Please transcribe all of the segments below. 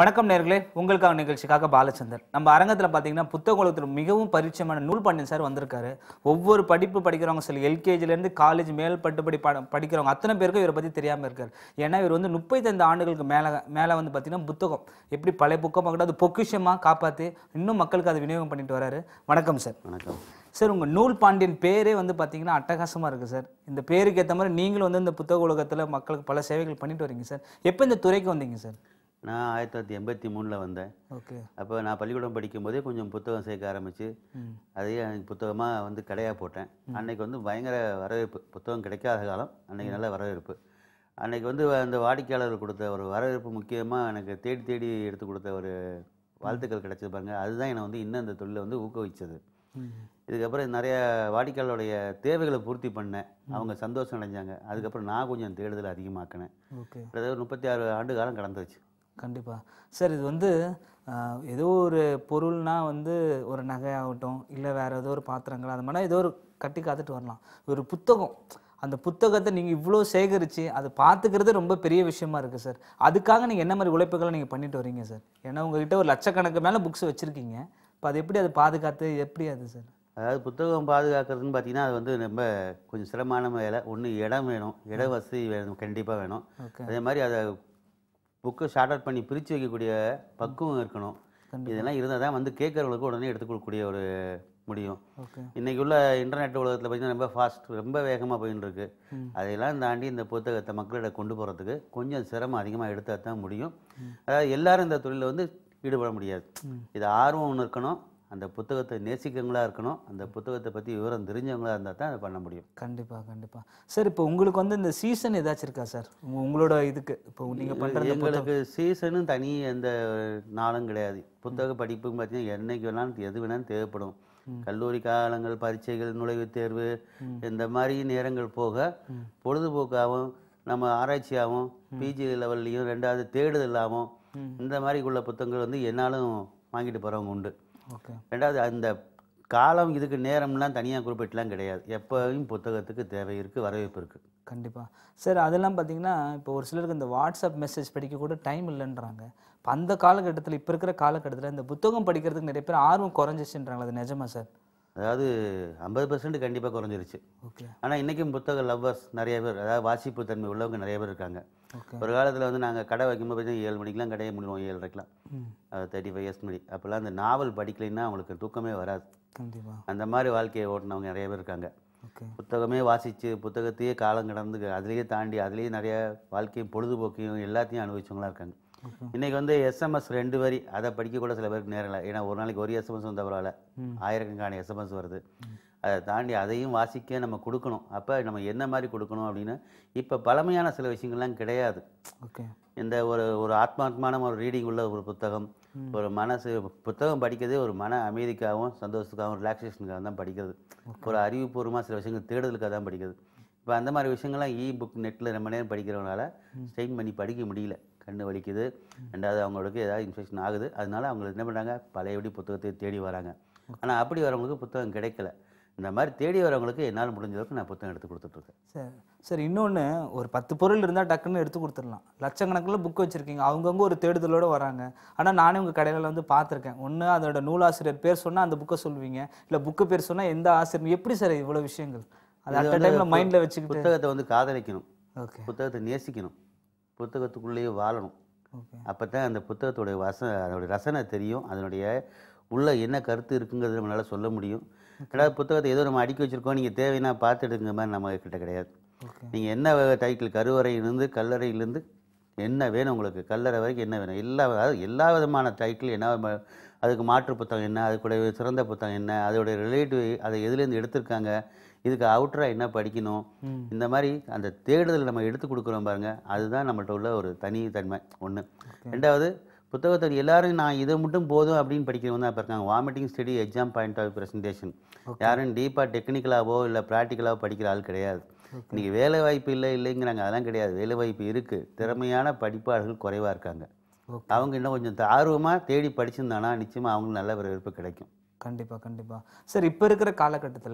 வணக்கம் நேர்களே உங்களுக்காக நிகழ்ச்சிக்காக பாலச்சந்தர் நம்ம அரங்கத்தில் பார்த்தீங்கன்னா புத்தக உலகத்தில் மிகவும் பரிச்சயமான நூல் பாண்டியன் சார் வந்திருக்காரு ஒவ்வொரு படிப்பு படிக்கிறவங்க சில எல்கேஜிலேருந்து காலேஜ் மேல் பட்டுப்படி பட படிக்கிறவங்க அத்தனை பேருக்கும் இவரை பற்றி தெரியாமல் இருக்காரு ஏன்னா இவர் வந்து முப்பத்தைந்து ஆண்டுகளுக்கு மேலே மேலே வந்து பார்த்தீங்கன்னா புத்தகம் எப்படி பழைய புக்கமாக கூட அது பொக்கிஷமாக காப்பாற்றி இன்னும் மக்களுக்கு அதை விநியோகம் பண்ணிட்டு வராரு வணக்கம் சார் வணக்கம் சார் உங்கள் நூல் பாண்டியன் பேரே வந்து பார்த்தீங்கன்னா அட்டகாசமாக இருக்குது சார் இந்த பேருக்கு ஏற்ற மாதிரி நீங்களும் வந்து இந்த புத்தக உலகத்தில் மக்களுக்கு பல சேவைகள் பண்ணிட்டு வரீங்க சார் எப்போ இந்த துறைக்கு வந்தீங்க சார் நான் ஆயிரத்தி தொள்ளாயிரத்தி எண்பத்தி மூணில் வந்தேன் ஓகே அப்போ நான் பள்ளிக்கூடம் படிக்கும்போதே கொஞ்சம் புத்தகம் சேர்க்க ஆரம்பித்து அதையே எனக்கு புத்தகமாக வந்து கடையாக போட்டேன் அன்னைக்கு வந்து பயங்கர வரவேற்பு புத்தகம் கிடைக்காத காலம் அன்னைக்கு நல்ல வரவேற்பு அன்னைக்கு வந்து அந்த வாடிக்கையாளர் கொடுத்த ஒரு வரவேற்பு முக்கியமாக எனக்கு தேடி தேடி எடுத்து கொடுத்த ஒரு வாழ்த்துக்கள் கிடைச்சது பாருங்க அதுதான் என்னை வந்து இன்னும் அந்த தொழிலை வந்து ஊக்குவிச்சது இதுக்கப்புறம் நிறைய வாடிக்கையாளருடைய தேவைகளை பூர்த்தி பண்ணேன் அவங்க சந்தோஷம் அடைஞ்சாங்க அதுக்கப்புறம் நான் கொஞ்சம் தேடுதல் அதிகமாக்கினேன் ஓகே கிட்டத்தட்ட ஒரு முப்பத்தி ஆறு ஆண்டு காலம் கடந்துச்சு கண்டிப்பாக சார் இது வந்து ஆஹ், ஏதோ ஒரு பொருள்னா வந்து ஒரு நகை ஆகட்டும் இல்லை வேறு ஏதோ ஒரு பாத்திரங்கள் அது மாதிரி ஏதோ ஒரு கட்டி காத்துட்டு வரலாம் ஒரு புத்தகம் அந்த புத்தகத்தை நீங்கள் இவ்வளோ சேகரித்து அதை பார்த்துக்கிறது ரொம்ப பெரிய விஷயமா இருக்குது சார் அதுக்காக நீங்கள் என்ன மாதிரி உழைப்புகளை நீங்கள் பண்ணிட்டு வரீங்க சார் ஏன்னா உங்ககிட்ட ஒரு லட்சக்கணக்கு மேலே புக்ஸ் வச்சுருக்கீங்க இப்போ அது எப்படி அதை பாதுகாத்து எப்படி அது சார் அதாவது புத்தகம் பாதுகாக்கிறதுன்னு பார்த்தீங்கன்னா அது வந்து ரொம்ப கொஞ்சம் சிரமமான வேலை ஒன்று இடம் வேணும் இட வசதி வேணும் கண்டிப்பாக வேணும் ஓகே அதே மாதிரி அதை புக்கை ஷார்ட் அவுட் பண்ணி பிரித்து வைக்கக்கூடிய பக்குவம் இருக்கணும் இதெல்லாம் இருந்தால் தான் வந்து கேட்குறவங்களுக்கு உடனே எடுத்து கொடுக்கக்கூடிய ஒரு முடியும் ஓகே இன்றைக்கி உள்ள இன்டர்நெட் உலகத்தில் பார்த்தீங்கன்னா ரொம்ப ஃபாஸ்ட் ரொம்ப வேகமாக போயின்னு இருக்கு அதையெல்லாம் தாண்டி இந்த புத்தகத்தை மக்களிடம் கொண்டு போகிறதுக்கு கொஞ்சம் சிரமம் அதிகமாக எடுத்தால் தான் முடியும் அதாவது எல்லாரும் இந்த தொழிலில் வந்து ஈடுபட முடியாது இது ஆர்வம் ஒன்று இருக்கணும் அந்த புத்தகத்தை நேசிக்கிறவங்களா இருக்கணும் அந்த புத்தகத்தை பற்றி விவரம் தெரிஞ்சவங்களா இருந்தால் தான் அதை பண்ண முடியும் கண்டிப்பாக கண்டிப்பாக சார் இப்போ உங்களுக்கு வந்து இந்த சீசன் ஏதாச்சும் இருக்கா சார் உங்க- உங்களோட இதுக்கு இப்போ நீங்கள் பண்ணுறது எங்களுக்கு சீசனும் தனி எந்த நாளும் கிடையாது புத்தக படிப்புன்னு பார்த்தீங்கன்னா என்னைக்கு வேணாலும் எது வேணாலும் தேவைப்படும் கல்லூரி காலங்கள் பரீட்சைகள் நுழைவுத் தேர்வு இந்த மாதிரி நேரங்கள் போக பொழுதுபோக்காகவும் நம்ம ஆராய்ச்சியாகவும் பிஜி லெவல்லையும் ரெண்டாவது தேடுதலாகவும் இந்த மாதிரி உள்ள புத்தகங்கள் வந்து என்னாலும் வாங்கிட்டு போகிறவங்க உண்டு ஓகே ரெண்டாவது அந்த காலம் இதுக்கு நேரம்லாம் தனியாக குறிப்பிட்டுலாம் கிடையாது எப்போவும் புத்தகத்துக்கு தேவை இருக்குது வரவேற்பு இருக்குது கண்டிப்பாக சார் அதெல்லாம் பார்த்தீங்கன்னா இப்போ ஒரு சிலருக்கு இந்த வாட்ஸ்அப் மெசேஜ் படிக்க கூட டைம் இல்லைன்றாங்க இப்போ அந்த காலகட்டத்தில் இப்போ இருக்கிற காலகட்டத்தில் இந்த புத்தகம் படிக்கிறதுக்கு நிறைய பேர் ஆர்வம் குறைஞ்சிச்சுன்றாங்களா அது நிஜமா சார் அதாவது ஐம்பது பர்சன்ட் கண்டிப்பாக குறைஞ்சிருச்சு ஓகே ஆனால் இன்றைக்கும் புத்தக லவ்வர்ஸ் நிறைய பேர் அதாவது வாசிப்பு தன்மை உள்ளவங்க நிறைய பேர் இருக்காங்க ஓகே ஒரு காலத்தில் வந்து நாங்கள் கடை வைக்கும்போது பார்த்தீங்கன்னா ஏழு மணிக்கெலாம் கடையை முடிவோம் ஏழரைக்கெலாம் ம் தேர்ட்டி ஃபைவ் இயர்ஸ் முன்னாடி அப்போல்லாம் அந்த நாவல் படிக்கலைன்னா அவங்களுக்கு தூக்கமே வராது கண்டிப்பாக அந்த மாதிரி வாழ்க்கையை ஓட்டினவங்க நிறைய பேர் இருக்காங்க ஓகே புத்தகமே வாசித்து புத்தகத்தையே காலம் கடந்து அதுலேயே தாண்டி அதுலேயே நிறைய வாழ்க்கையும் பொழுதுபோக்கையும் எல்லாத்தையும் அனுபவிச்சவங்களா இருக்காங்க இன்றைக்கி வந்து எஸ்எம்எஸ் ரெண்டு வரி அதை படிக்க கூட சில பேருக்கு நேரம் இல்லை ஏன்னா ஒரு நாளைக்கு ஒரு எஸ்எம்எஸ் வந்தால் பரவாயில்ல ஆயிரக்கணக்கான எஸ்எம்எஸ் வருது அதை தாண்டி அதையும் வாசிக்க நம்ம கொடுக்கணும் அப்போ நம்ம என்ன மாதிரி கொடுக்கணும் அப்படின்னு இப்போ பழமையான சில விஷயங்கள்லாம் கிடையாது ஓகே இந்த ஒரு ஒரு ஆத்மாத்மான ஒரு ரீடிங் உள்ள ஒரு புத்தகம் ஒரு மனசு புத்தகம் படிக்கிறதே ஒரு மன அமைதிக்காகவும் சந்தோஷத்துக்காகவும் ரிலாக்ஸேஷனுக்காக தான் படிக்கிறது ஒரு அறிவுபூர்வமாக சில விஷயங்கள் தேடுதலுக்காக தான் படிக்கிறது இப்போ அந்த மாதிரி விஷயங்கள்லாம் இ புக் நெட்டில் ரொம்ப நேரம் படிக்கிறவனால ஸ்ட்ரெயின் பண்ணி படிக்க முடியல கண்ணு வலிக்குது ரெண்டாவது அவங்களுக்கு ஏதாவது இன்ஃபெக்ஷன் ஆகுது அதனால அவங்க என்ன பண்ணுறாங்க பழையபடி புத்தகத்தை தேடி வராங்க ஆனால் அப்படி வரவங்களுக்கு புத்தகம் கிடைக்கல இந்த மாதிரி தேடி வரவங்களுக்கு என்னால் முடிஞ்ச அளவுக்கு நான் புத்தகம் எடுத்து கொடுத்துட்ருக்கேன் சார் சார் இன்னொன்று ஒரு பத்து பொருள் இருந்தால் டக்குன்னு எடுத்து கொடுத்துடலாம் லட்சக்கணக்கில் புக் வச்சுருக்கீங்க அவங்கவுங்க ஒரு தேடுதலோடு வராங்க ஆனால் நானே உங்கள் கடையில் வந்து பார்த்துருக்கேன் ஒன்று அதோட நூலாசிரியர் பேர் சொன்னால் அந்த புக்கை சொல்லுவீங்க இல்லை புக்கு பேர் சொன்னால் எந்த ஆசிரியர் எப்படி சார் இவ்வளோ விஷயங்கள் அது அட் டைமில் மைண்டில் வச்சுக்கிட்டு புத்தகத்தை வந்து காதலிக்கணும் ஓகே புத்தகத்தை நேசிக்கணும் புத்தகத்துக்குள்ளேயே வாழணும் ஓகே அப்போ தான் அந்த புத்தகத்தோடைய வச அதோடைய ரசனை தெரியும் அதனுடைய உள்ள என்ன கருத்து இருக்குங்கிறது நம்மளால சொல்ல முடியும் ரெண்டாவது புத்தகத்தை ஏதோ நம்ம அடுக்கி வச்சிருக்கோம் நீங்கள் தேவைன்னா பார்த்து எடுங்க மாதிரி நம்ம கிட்ட கிடையாது ஓகே நீங்கள் என்ன டைட்டில் கருவறையிலிருந்து கல்லறையிலேருந்து என்ன வேணும் உங்களுக்கு கல்லறை வரைக்கும் என்ன வேணும் எல்லா அதாவது எல்லா விதமான டைட்டில் என்ன ம- அதுக்கு மாற்று புத்தகம் என்ன அதுக்குடைய சிறந்த புத்தகம் என்ன அதோடைய ரிலேட்டிவ் அதை எதுலேருந்து எடுத்திருக்காங்க இதுக்கு அவுட்டராக என்ன படிக்கணும் ம். இந்த மாதிரி அந்த தேடுதல் நம்ம எடுத்து கொடுக்குறோம் பாருங்க அதுதான் நம்மள்ட்ட உள்ள ஒரு தனி தன்மை ஒன்று ரெண்டாவது புத்தகத்தை எல்லாரும் நான் இதை மட்டும் போதும் அப்படின்னு படிக்கிறவங்க தான் இப்போ இருக்காங்க வாமிட்டிங் study exam point of presentation யாரும் டீப்பாக டெக்னிக்கலாவோ இல்லை ப்ராக்டிக்கலாவோ படிக்கிற ஆள் கிடையாது இன்னைக்கு வேலை வாய்ப்பு இல்லை இல்லைங்கிறாங்க அதெல்லாம் கிடையாது வேலை வாய்ப்பு இருக்குது திறமையான படிப்பாளர்கள் குறைவாக இருக்காங்க ஓகே அவங்க இன்னும் கொஞ்சம் ஆர்வமாக தேடி படிச்சிருந்தானா நிச்சயமாக அவங்களுக்கு நல்ல வரவேற்பு கிடைக்கும் கண்டிப்பாக கண்டிப்பாக சார் இப்போ இருக்கிற காலகட்டத்தில்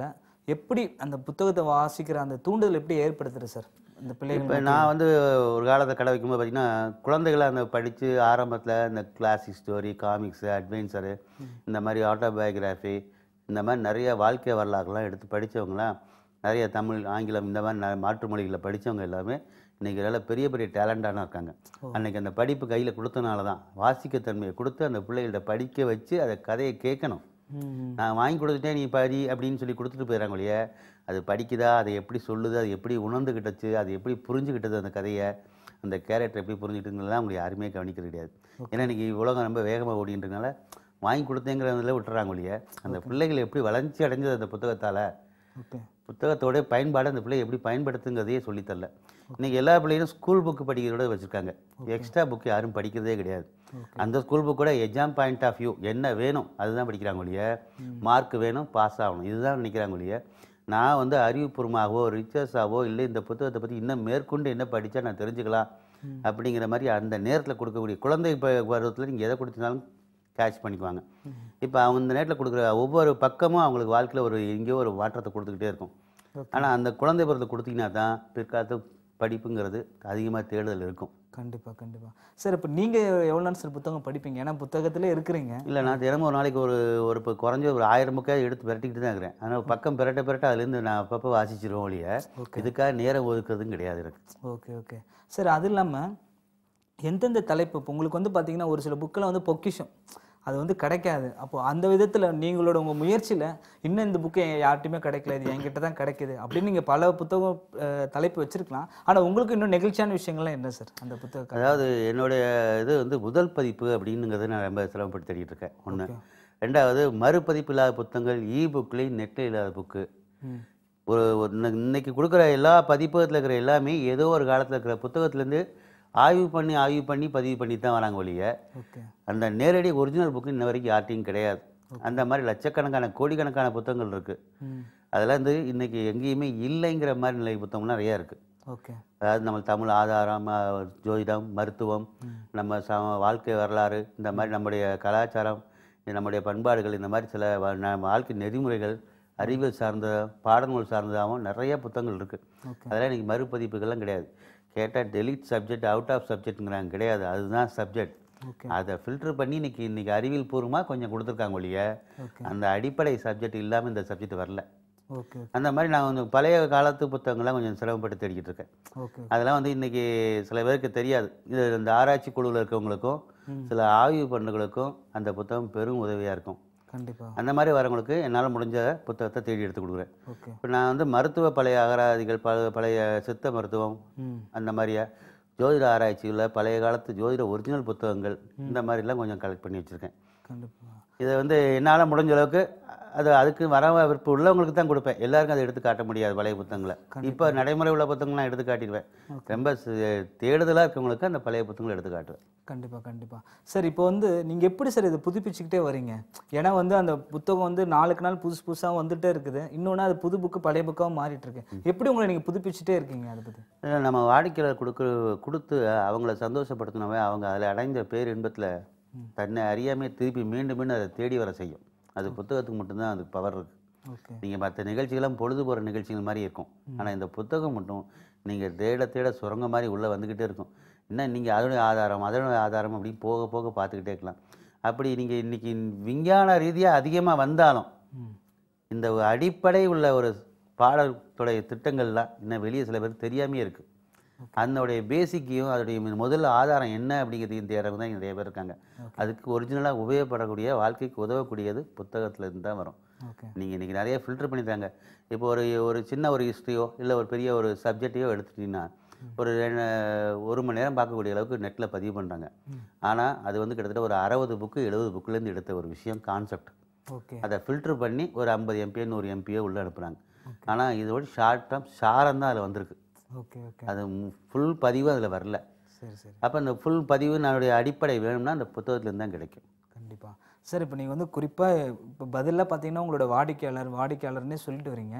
எப்படி அந்த புத்தகத்தை வாசிக்கிற அந்த தூண்டுதல் எப்படி ஏற்படுத்துறது சார் இந்த பிள்ளைகள் இப்போ நான் வந்து ஒரு காலத்தை கடை வைக்கும்போது பார்த்தீங்கன்னா குழந்தைகளை அந்த படித்து ஆரம்பத்தில் இந்த கிளாசிக் ஸ்டோரி காமிக்ஸு அட்வென்ச்சரு இந்த மாதிரி ஆட்டோபயோகிராஃபி இந்த மாதிரி நிறைய வாழ்க்கை வரலாறுலாம் எடுத்து படிச்சவங்கலாம் நிறைய தமிழ் ஆங்கிலம் இந்த மாதிரி ந- மாற்று மொழிகளில் படிச்சவங்க எல்லாமே இன்றைக்கி நல்ல பெரிய பெரிய டேலண்டான இருக்காங்க அன்னைக்கு அந்த படிப்பு கையில் கொடுத்தனால தான் வாசிக்க தன்மையை கொடுத்து அந்த பிள்ளைகள்ட்ட படிக்க வச்சு அதை கதையை கேட்கணும் ம், நான் வாங்கி கொடுத்துட்டேன் நீ படி அப்படின்னு சொல்லி கொடுத்துட்டு போயிடறாங்க இல்லையா அது படிக்குதா அதை எப்படி சொல்லுது அது எப்படி உணர்ந்துக்கிட்டச்சு அது எப்படி புரிஞ்சுக்கிட்டது அந்த கதையை அந்த கேரக்டர் எப்படி புரிஞ்சுக்கிட்டுங்கிறதெல்லாம் அவங்க யாருமே கவனிக்கிறது கிடையாது ஏன்னா இன்னைக்கு உலகம் ரொம்ப வேகமாக ஓடின்றதுனால வாங்கி கொடுத்தேங்கிறதுல விட்டுறாங்க இல்லையா அந்த பிள்ளைகள் எப்படி வளர்ச்சி அடைஞ்சது அந்த புத்தகத்தால் ஓகே புத்தகத்தோட பயன்பாடு அந்த பிள்ளை எப்படி பயன்படுத்துங்கிறதையே சொல்லித்தரல இன்னைக்கு எல்லா பிள்ளைகளும் ஸ்கூல் புக்கு படிக்கிறதோட வச்சுருக்காங்க எக்ஸ்ட்ரா புக் யாரும் படிக்கிறதே கிடையாது அந்த ஸ்கூல் புக்கோட எக்ஸாம் பாயிண்ட் ஆஃப் வியூ என்ன வேணும் அதுதான் படிக்கிறாங்க ஒழிய மார்க் வேணும் பாஸ் ஆகணும் இதுதான் நினைக்கிறாங்க ஒழிய நான் வந்து அறிவுபூர்வமாகவோ ரிச்சர்ஸாவோ இல்லை இந்த புத்தகத்தை பற்றி இன்னும் மேற்கொண்டு என்ன படித்தா நான் தெரிஞ்சுக்கலாம் அப்படிங்கிற மாதிரி அந்த நேரத்தில் கொடுக்கக்கூடிய குழந்தை ப- பருவத்தில் நீங்கள் எதை கொடுத்தினாலும் கேட்ச் பண்ணிக்குவாங்க இப்போ அவங்க இந்த நேரத்தில் கொடுக்குற ஒவ்வொரு பக்கமும் அவங்களுக்கு வாழ்க்கையில் ஒரு எங்கேயோ ஒரு மாற்றத்தை கொடுத்துக்கிட்டே இருக்கும் ஆனால் அந்த குழந்தை பருவத்தை கொடுத்தீங்கன்னா தான் பிற்காலத்து படிப்புங்கிறது அதிகமாக தேடுதல் இருக்கும் கண்டிப்பா கண்டிப்பா சார் இப்போ நீங்க எவ்வளோ நேரம் சார் புத்தகம் படிப்பீங்க ஏன்னா புத்தகத்திலே இருக்கிறீங்க இல்லை நான் தினமும் ஒரு நாளைக்கு ஒரு ஒரு இப்போ குறைஞ்ச ஒரு ஆயிரம் புக்காக எடுத்து பிரட்டிக்கிட்டு தான் இருக்கிறேன் ஆனால் பக்கம் பிரட்ட பிரட்ட அதுலேருந்து நான் அப்பப்போ வாசிச்சிருவோம் ஒழிய இதுக்காக நேரம் ஒதுக்குறதும் கிடையாது எனக்கு ஓகே ஓகே சார் அது இல்லாமல் எந்தெந்த தலைப்பு இப்போ உங்களுக்கு வந்து பார்த்தீங்கன்னா ஒரு சில புக்கில் வந்து பொக்கிஷம் அது வந்து கிடைக்காது அப்போ அந்த விதத்தில் நீங்களோட உங்கள் முயற்சியில் இன்னும் இந்த புக்கு யார்ட்டையுமே கிடைக்கல இது என்கிட்ட தான் கிடைக்குது அப்படின்னு நீங்கள் பல புத்தகம் அஹ், தலைப்பு வச்சிருக்கலாம் ஆனால் உங்களுக்கு இன்னும் நெகிழ்ச்சியான விஷயங்கள்லாம் என்ன சார் அந்த புத்தகம் அதாவது என்னுடைய இது வந்து முதல் பதிப்பு அப்படிங்கிறத நான் ரொம்ப சிரமப்பட்டு தேடிட்டு இருக்கேன் ஒன்று ரெண்டாவது மறுபதிப்பு இல்லாத புத்தகங்கள் இ புக்லேயும் நெட்டில் இல்லாத புக்கு ம் ஒரு ஒரு இன்ன- இன்னைக்கு கொடுக்குற எல்லா பதிப்பகத்தில் இருக்கிற எல்லாமே ஏதோ ஒரு காலத்தில் இருக்கிற புத்தகத்துலேருந்து ஆய்வு பண்ணி ஆய்வு பண்ணி பதிவு பண்ணி தான் வராங்க ஒழிய ஓகே அந்த நேரடி ஒரிஜினல் புக்கு இன்ன வரைக்கும் யார்ட்டையும் கிடையாது அந்த மாதிரி லட்சக்கணக்கான கோடிக்கணக்கான புத்தகங்கள் இருக்குது ம் அதெல்லாம் வந்து இன்னைக்கு எங்கேயுமே இல்லைங்கிற மாதிரி நிலை புத்தகம் நிறையா இருக்குது ஓகே அதாவது நம்ம தமிழ் ஆதாரம் அஹ், ஜோதிடம் மருத்துவம் நம்ம ச வாழ்க்கை வரலாறு இந்த மாதிரி நம்முடைய கலாச்சாரம் இது நம்முடைய பண்பாடுகள் இந்த மாதிரி சில வ- ந- வாழ்க்கை நெறிமுறைகள் அறிவியல் சார்ந்த பாடநூல் சார்ந்ததாகவும் நிறைய புத்தகங்கள் இருக்குது ஓகே அதெல்லாம் இன்றைக்கி மறுபதிப்புகள்லாம் கிடையாது கேட்டால் டெலிட் சப்ஜெக்ட் அவுட் ஆஃப் சப்ஜெக்ட்டுங்கிறாங்க கிடையாது அதுதான் சப்ஜெக்ட் ஓகே அதை ஃபில்டர் பண்ணி இன்னைக்கு இன்னைக்கு அறிவியல் பூர்வமாக கொஞ்சம் கொடுத்துருக்காங்க ஒழிய ஓகே அந்த அடிப்படை சப்ஜெக்ட் இல்லாமல் இந்த சப்ஜெக்ட் வரல ஓகே அந்த மாதிரி நான் கொஞ்சம் பழைய காலத்து புத்தகங்கள்லாம் கொஞ்சம் சிரமப்பட்டு தேடிக்கிட்டு இருக்கேன் ஓகே அதெல்லாம் வந்து இன்னைக்கு சில பேருக்கு தெரியாது இது இந்த ஆராய்ச்சி குழுவில் இருக்கவங்களுக்கும் சில ஆய்வு பண்ணுகளுக்கும் அந்த புத்தகம் பெரும் உதவியாக இருக்கும் கண்டிப்பாக அந்த மாதிரி வரவங்களுக்கு என்னால் முடிஞ்ச புத்தகத்தை தேடி எடுத்து கொடுக்குறேன் ஓகே இப்போ நான் வந்து மருத்துவ பழைய அகராதிகள் பல பழைய சித்த மருத்துவம் ம் அந்த மாதிரியா ஜோதிட ஆராய்ச்சியில் பழைய காலத்து ஜோதிட ஒரிஜினல் புத்தகங்கள் இந்த மாதிரிலாம் கொஞ்சம் கலெக்ட் பண்ணி வச்சுருக்கேன் கண்டிப்பாக இதை வந்து என்னால் முடிஞ்ச அளவுக்கு அது அதுக்கு வர விருப்பம் உள்ளவங்களுக்கு தான் கொடுப்பேன் எல்லாருக்கும் அதை எடுத்து காட்ட முடியாது பழைய புத்தகங்களை இப்போ நடைமுறை உள்ள புத்தகங்கள்லாம் எடுத்து காட்டிடுவேன் ரொம்ப தேடுதலாக இருக்கவங்களுக்கு அந்த பழைய புத்தகங்களை எடுத்து காட்டுவேன் கண்டிப்பாக கண்டிப்பாக சார் இப்போ வந்து நீங்கள் எப்படி சார் இதை புதுப்பிச்சுக்கிட்டே வரீங்க ஏன்னா வந்து அந்த புத்தகம் வந்து நாளுக்கு நாள் புதுசு புதுசாக வந்துட்டே இருக்குது இன்னொன்று அது புது புக்கு பழைய புக்காகவும் மாறிட்டு இருக்கு எப்படி உங்களை நீங்கள் புதுப்பிச்சுட்டே இருக்கீங்க அதை பற்றி அஹ் நம்ம வாடிக்கையாளர் கொடுக்குற கொடுத்து அவங்கள சந்தோஷப்படுத்தினவே அவங்க அதில் அடைந்த பேர் இன்பத்தில் தன்னை அறியாமே திருப்பி மீண்டும் மீண்டும் அதை தேடி வர செய்யும் அது புத்தகத்துக்கு மட்டும்தான் அதுக்கு பவர் இருக்குது ஓகே நீங்கள் மற்ற நிகழ்ச்சிகள்லாம் பொழுது போகிற நிகழ்ச்சிகள் மாதிரி இருக்கும் ஆனால் இந்த புத்தகம் மட்டும் நீங்கள் தேட தேட சுரங்க மாதிரி உள்ளே வந்துக்கிட்டே இருக்கும் என்ன நீங்கள் அதனுடைய ஆதாரம் அதனுடைய ஆதாரம் அப்படி போக போக பார்த்துக்கிட்டே இருக்கலாம் அப்படி நீங்கள் இன்றைக்கி விஞ்ஞான ரீதியாக அதிகமாக வந்தாலும் ம் இந்த ஒரு அடிப்படை உள்ள ஒரு பாடத்துடைய திட்டங்கள்லாம் இன்னும் வெளியே சில பேருக்கு தெரியாமே இருக்குது அதனுடைய பேசிக்கையும் அதோடைய முதல் ஆதாரம் என்ன அப்படிங்கிறதையும் தேடுறவங்க தான் நிறைய பேர் இருக்காங்க அதுக்கு ஒரிஜினலாக உபயோகப்படக்கூடிய வாழ்க்கைக்கு உதவக்கூடியது புத்தகத்துல இருந்து தான் வரும் ஓகே நீங்கள் இன்றைக்கி நிறைய ஃபில்டர் பண்ணிட்டாங்க இப்போ ஒரு ஒரு சின்ன ஒரு ஹிஸ்ட்ரியோ இல்லை ஒரு பெரிய ஒரு சப்ஜெக்டையோ எடுத்துட்டீங்கன்னா ஒரு ரெண்டு- ஒரு மணி நேரம் பார்க்கக்கூடிய அளவுக்கு நெட்டில் பதிவு பண்ணுறாங்க ஆனால் அது வந்து கிட்டத்தட்ட ஒரு அறுபது புக்கு எழுபது புக்குலேருந்து எடுத்த ஒரு விஷயம் கான்செப்ட் ஓகே அதை ஃபில்டர் பண்ணி ஒரு ஐம்பது எம்பியோ நூறு எம்பியோ உள்ளே அனுப்புகிறாங்க ஆனால் இதோட ஷார்ட்டாக சாரம் தான் அதில் வந்திருக்கு ஓகே ஓகே அது ஃபுல் பதிவு அதில் வரல சரி சரி அப்போ அந்த ஃபுல் பதிவு நம்மளுடைய அடிப்படை வேணும்னா அந்த புத்தகத்துலேருந்து தான் கிடைக்கும் கண்டிப்பாக சார் இப்போ நீங்கள் வந்து குறிப்பாக இப்போ பதிலாக பார்த்தீங்கன்னா உங்களோட வாடிக்கையாளர் வாடிக்கையாளர்னே சொல்லிட்டு வரீங்க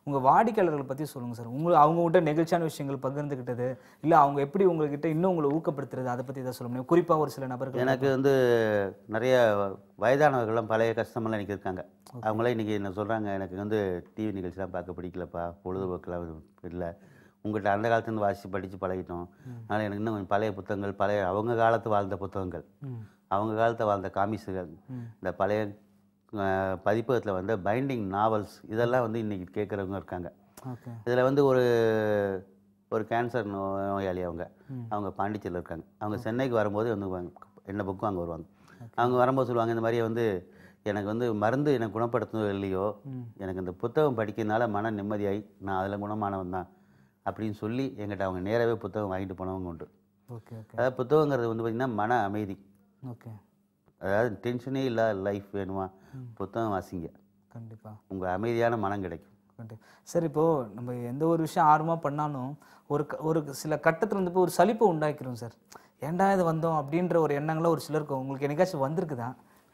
உங்கள் வாடிக்கையாளர்களை பற்றி சொல்லுங்கள் சார் உங்களை அவங்ககிட்ட நெகிழ்ச்சியான விஷயங்கள் பகிர்ந்துக்கிட்டது இல்லை அவங்க எப்படி உங்ககிட்ட இன்னும் உங்களை ஊக்கப்படுத்துறது அதை பற்றி தான் சொல்ல முடியும் குறிப்பாக ஒரு சில நபர்கள் எனக்கு வந்து நிறைய வயதானவர்கள்லாம் பழைய கஸ்டமர்லாம் எனக்கு இருக்காங்க அவங்களாம் இன்றைக்கி என்ன சொல்கிறாங்க எனக்கு வந்து டிவி நிகழ்ச்சிலாம் பார்க்க பிடிக்கலப்பா பொழுதுபோக்கெல்லாம் இல்லை உங்கள்கிட்ட அந்த காலத்துலேருந்து வாசித்து படித்து பழகிட்டோம் அதனால் எனக்கு இன்னும் கொஞ்சம் பழைய புத்தகங்கள் பழைய அவங்க காலத்து வாழ்ந்த புத்தகங்கள் ம் அவங்க காலத்தை வாழ்ந்த காமிக்ஸுகள் இந்த பழைய அஹ், பதிப்பகத்தில் வந்த பைண்டிங் நாவல்ஸ் இதெல்லாம் வந்து இன்றைக்கி கேட்குறவங்க இருக்காங்க ஓகே இதில் வந்து ஒரு ஒரு கேன்சர் நோ நோயாளி அவங்க அவங்க பாண்டிச்சேரியில் இருக்காங்க அவங்க சென்னைக்கு வரும்போது வந்து வாங்க- என்ன புக்கும் அங்கே வருவாங்க அவங்க வரும்போது சொல்லுவாங்க இந்த மாதிரி வந்து எனக்கு வந்து மருந்து எனக்கு குணப்படுத்தணும் இல்லையோ எனக்கு இந்த புத்தகம் படிக்கிறதுனால மன நிம்மதியாகி நான் அதில் குணமானவன் தான் அப்படின்னு சொல்லி எங்கிட்ட அவங்க நேராகவே புத்தகம் வாங்கிட்டு போனவங்க உண்டு ஓகே ஓகே அதாவது புத்தகங்கிறது வந்து பார்த்திங்கன்னா மன அமைதி ஓகே அதாவது டென்ஷனே இல்லாத லைஃப் வேணுமா புத்தகம் வாசிங்க கண்டிப்பாக உங்கள் அமைதியான மனம் கிடைக்கும் கண்டிப்பா சார் இப்போது நம்ம எந்த ஒரு விஷயம் ஆர்வமாக பண்ணாலும் ஒரு க- ஒரு சில கட்டத்தில் வந்து போய் ஒரு சலிப்பை உண்டாக்கிறோம் சார் ஏன்டா இது வந்தோம் அப்படின்ற ஒரு எண்ணங்கள்லாம் ஒரு சிலருக்கு உங்களுக்கு என்னைக்காச்சும் வந்திருக்குதா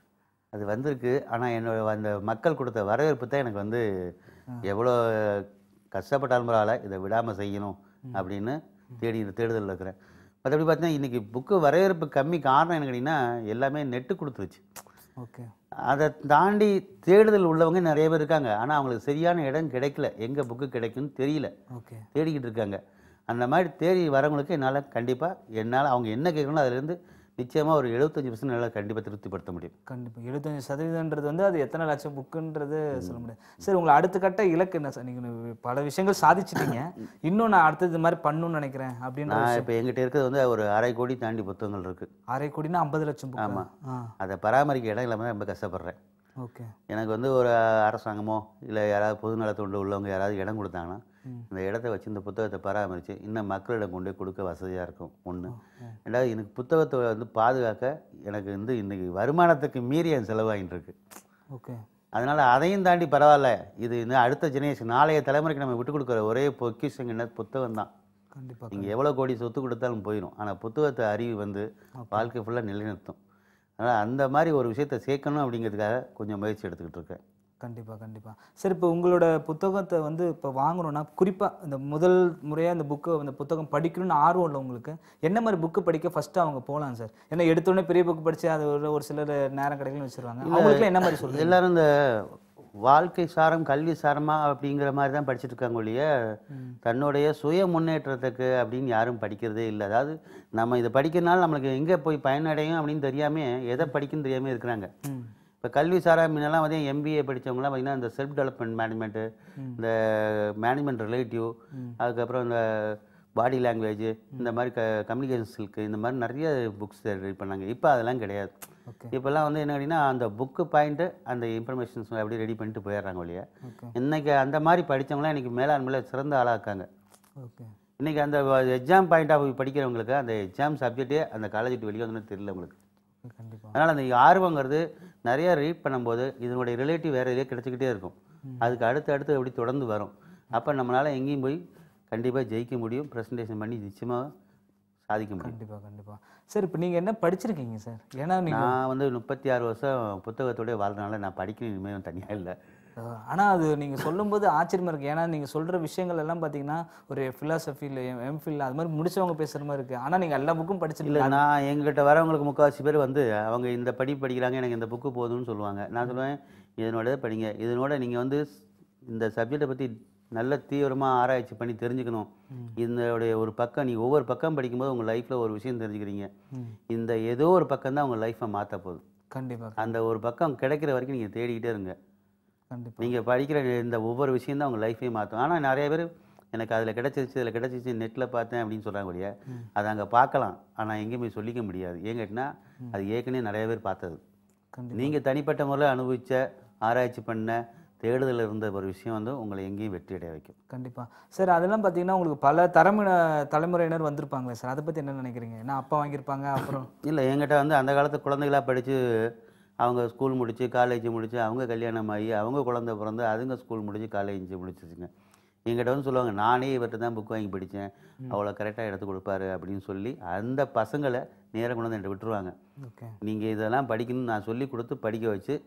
அது வந்திருக்கு ஆனால் என்னோட அந்த மக்கள் கொடுத்த வரவேற்பு தான் எனக்கு வந்து எவ்வளோ கஷ்டப்பட்டாலும் பரவாயில்ல இதை விடாமல் செய்யணும் அப்படின்னு தேடி தேடுதலில் இருக்கிறேன் மற்றபடி பார்த்தீங்கன்னா இன்றைக்கி புக்கு வரவேற்பு கம்மி காரணம் என்ன கேட்டிங்கன்னா எல்லாமே நெட்டு கொடுத்துருச்சு ஓகே அதை தாண்டி தேடுதல் உள்ளவங்க நிறைய பேர் இருக்காங்க ஆனால் அவங்களுக்கு சரியான இடம் கிடைக்கல எங்கே புக்கு கிடைக்கும்னு தெரியல ஓகே தேடிக்கிட்டு இருக்காங்க அந்த மாதிரி தேடி வரவங்களுக்கு என்னால் கண்டிப்பாக என்னால் அவங்க என்ன கேட்கணும் அதுலேருந்து நிச்சயமாக ஒரு எழுபத்தஞ்சி பர்சன்ட் என்னால் கண்டிப்பாக திருப்திப்படுத்த முடியும் கண்டிப்பாக எழுபத்தஞ்சு சதவீதம்ன்றது வந்து அது எத்தனை லட்சம் புக்குன்றது சொல்ல முடியாது சரி உங்களை அடுத்த கட்ட இலக்கு என்ன சார் நீங்கள் பல விஷயங்கள் சாதிச்சிட்டீங்க இன்னும் நான் அடுத்தது இது மாதிரி பண்ணணும்னு நினைக்கிறேன் அப்படின்ற நான் இப்போ எங்கிட்ட இருக்கிறது வந்து ஒரு அரை கோடி தாண்டி புத்தகங்கள் இருக்குது அரை கோடினா ஐம்பது லட்சம் புக்கு ஆமாம். ஆ அதை பராமரிக்க இடம் இல்லாமல் ரொம்ப கஷ்டப்படுறேன் ஓகே எனக்கு வந்து ஒரு அரசாங்கமோ இல்லை யாராவது பொதுநலத்தொண்டு உள்ளவங்க யாராவது இடம் கொடுத்தாங்கன்னா இந்த இடத்த வச்சு இந்த புத்தகத்தை பராமரித்து இன்னும் மக்களிடம் கொண்டு போய் கொடுக்க வசதியாக இருக்கும் ஒன்று ரெண்டாவது எனக்கு புத்தகத்தை வந்து பாதுகாக்க எனக்கு வந்து இன்றைக்கி வருமானத்துக்கு மீறி என் செலவாகிட்டு இருக்கு ஓகே அதனால் அதையும் தாண்டி பரவாயில்ல இது இன்னும் அடுத்த ஜெனரேஷன் நாளைய தலைமுறைக்கு நம்ம விட்டு கொடுக்குற ஒரே பொக்கிஷம் என்ன புத்தகம் தான் கண்டிப்பாக நீங்கள் எவ்வளோ கோடி சொத்து கொடுத்தாலும் போயிடும் ஆனால் புத்தகத்தை அறிவு வந்து வாழ்க்கை ஃபுல்லாக நிலைநிறுத்தும் அதனால் அந்த மாதிரி ஒரு விஷயத்தை சேர்க்கணும் அப்படிங்கிறதுக்காக கொஞ்சம் முயற்சி எடுத்துக்கிட்டு இருக்கேன் கண்டிப்பாக கண்டிப்பாக சரி இப்போ உங்களோட புத்தகத்தை வந்து இப்போ வாங்கணும்னா குறிப்பாக இந்த முதல் முறையாக இந்த புக்கு இந்த புத்தகம் படிக்கணும்னு ஆர்வம் உள்ளவங்களுக்கு என்ன மாதிரி புக்கு படிக்க ஃபஸ்ட்டு அவங்க போகலாம் சார் ஏன்னா எடுத்தோடனே பெரிய புக்கு படித்து அது ஒரு ஒரு சிலர் நேரம் கிடைக்கலன்னு வச்சுருவாங்க அவங்களுக்குலாம் என்ன மாதிரி சொல்லுங்கள் எல்லாரும் இந்த வாழ்க்கை சாரம் கல்வி சாரமா அப்படிங்கிற மாதிரி தான் படிச்சுட்டு இருக்காங்க ஒழிய தன்னுடைய சுய முன்னேற்றத்துக்கு அப்படின்னு யாரும் படிக்கிறதே இல்லை அதாவது நம்ம இதை படிக்கிறதுனால நம்மளுக்கு எங்கே போய் பயனடையும் அப்படின்னு தெரியாம எதை படிக்கணும்னு தெரியாமல் இருக்கிறாங்க ம் இப்போ கல்வி சாரா முன்னெல்லாம் வந்து எம்பிஏ படித்தவங்களாம் பார்த்தீங்கன்னா இந்த செல்ஃப் டெவலப்மெண்ட் மேனேஜ்மெண்ட்டு இந்த மேனேஜ்மெண்ட் ரிலேட்டிவ் அதுக்கப்புறம் இந்த பாடி லாங்குவேஜ் இந்த மாதிரி க கம்யூனிகேஷன் ஸ்கில்க்கு இந்த மாதிரி நிறைய புக்ஸ் ரெடி பண்ணாங்க இப்போ அதெல்லாம் கிடையாது ஓகே இப்போல்லாம் வந்து என்ன அப்படின்னா அந்த புக்கு பாயிண்ட்டு அந்த இன்ஃபர்மேஷன்ஸ் அப்படியே ரெடி பண்ணிட்டு போயிடுறாங்க ஒழிய ஓகே இன்னைக்கு அந்த மாதிரி படித்தவங்களாம் இன்றைக்கி மேலாண்மையில் சிறந்த ஆளாக இருக்காங்க ஓகே இன்றைக்கி அந்த எக்ஸாம் பாயிண்ட் ஆஃப் படிக்கிறவங்களுக்கு அந்த எக்ஸாம் சப்ஜெக்டே அந்த காலேஜ் விட்டு வெளியே வந்து தெரியல உங்களுக்கு கண்டிப்பாக அதனால் அந்த ஆர்வங்கிறது நிறைய ரீட் பண்ணும்போது இதனுடைய ரிலேட்டிவ் வேறு எதையோ கிடச்சிக்கிட்டே இருக்கும் அதுக்கு அடுத்து அடுத்து அப்படி தொடர்ந்து வரும் அப்போ நம்மளால் எங்கேயும் போய் கண்டிப்பாக ஜெயிக்க முடியும் ப்ரெசன்டேஷன் பண்ணி நிச்சயமாக சாதிக்க முடியும் கண்டிப்பாக கண்டிப்பாக சார் இப்போ நீங்கள் என்ன படிச்சிருக்கீங்க சார் ஏன்னா நீங்கள் நான் வந்து முப்பத்தி ஆறு வருஷம் புத்தகத்தோடய வாழ்றதுனால நான் படிக்கணும் இனிமேல் தனியாக இல்லை ஆனால் அது நீங்கள் சொல்லும்போது ஆச்சரியமா இருக்கு ஏன்னா நீங்கள் சொல்கிற விஷயங்கள் எல்லாம் பார்த்தீங்கன்னா ஒரு ஃபிலாசபியில் எம்ஃபில் அது மாதிரி முடிச்சவங்க பேசுகிற மாதிரி இருக்குது ஆனால் நீங்கள் எல்லா புக்கும் இல்லை படிச்சிருக்கீங்க நான் எங்கிட்ட வரவங்களுக்கு முக்கால்வாசி பேர் வந்து அவங்க இந்த படி படிக்கிறாங்க எனக்கு இந்த புக்கு போதும்னு சொல்லுவாங்க நான் சொல்லுவேன் இதனோட படிங்க இதனோட நீங்கள் வந்து இந்த சப்ஜெக்டை பற்றி நல்ல தீவிரமாக ஆராய்ச்சி பண்ணி தெரிஞ்சுக்கணும் இதனுடைய ஒரு பக்கம் நீங்கள் ஒவ்வொரு பக்கம் படிக்கும்போது உங்கள் லைஃப்பில் ஒரு விஷயம் தெரிஞ்சுக்கிறீங்க ம். இந்த ஏதோ ஒரு பக்கம் தான் உங்கள் லைஃப்பை மாற்ற போகுது கண்டிப்பாக அந்த ஒரு பக்கம் கிடைக்கிற வரைக்கும் நீங்கள் தேடிக்கிட்டே இருங்க கண்டிப்பாக நீங்கள் படிக்கிற இந்த ஒவ்வொரு விஷயம் தான் உங்கள் லைஃபையும் மாற்றும் ஆனால் நிறைய பேர் எனக்கு அதில் கிடச்சிருச்சு அதில் கிடச்சிருச்சு நெட்டில் பார்த்தேன் அப்படின்னு சொல்கிறாங்க ஒழிய அதை அங்கே பார்க்கலாம் ஆனால் எங்கேயும் போய் சொல்லிக்க முடியாது ஏன் கேட்டினா அது ஏற்கனவே நிறைய பேர் பார்த்தது கண்டிப்பாக நீங்கள் தனிப்பட்ட முறையில் அனுபவித்த ஆராய்ச்சி பண்ண தேடுதல் இருந்த ஒரு விஷயம் வந்து உங்களை எங்கேயும் வெற்றி அடைய வைக்கும் கண்டிப்பாக சார் அதெல்லாம் பார்த்தீங்கன்னா உங்களுக்கு பல தலைமுறை தலைமுறையினர் வந்திருப்பாங்களே சார் அதை பற்றி என்ன நினைக்கிறீங்க ஏன்னா அப்பா வாங்கியிருப்பாங்க அப்புறம் இல்லை என்கிட்ட வந்து அந்த காலத்து குழந்தைகளாக படித்து அவங்க ஸ்கூல் முடித்து காலேஜ் முடித்து அவங்க கல்யாணம் ஆகி அவங்க குழந்தை பிறந்து அதுங்க ஸ்கூல் முடித்து காலேஜ் முடிச்சிச்சுங்க என்கிட்ட வந்து சொல்லுவாங்க நானே இவர்கிட்ட தான் புக் வாங்கி படித்தேன் அவ்வளோ கரெக்டாக எடுத்து கொடுப்பாரு அப்படின்னு சொல்லி அந்த பசங்களை நேராக கொண்டு வந்து என்கிட்ட விட்டுருவாங்க ஓகே நீங்கள் இதெல்லாம் படிக்கணும்னு நான் சொல்லி கொடுத்து படிக்க வச்சு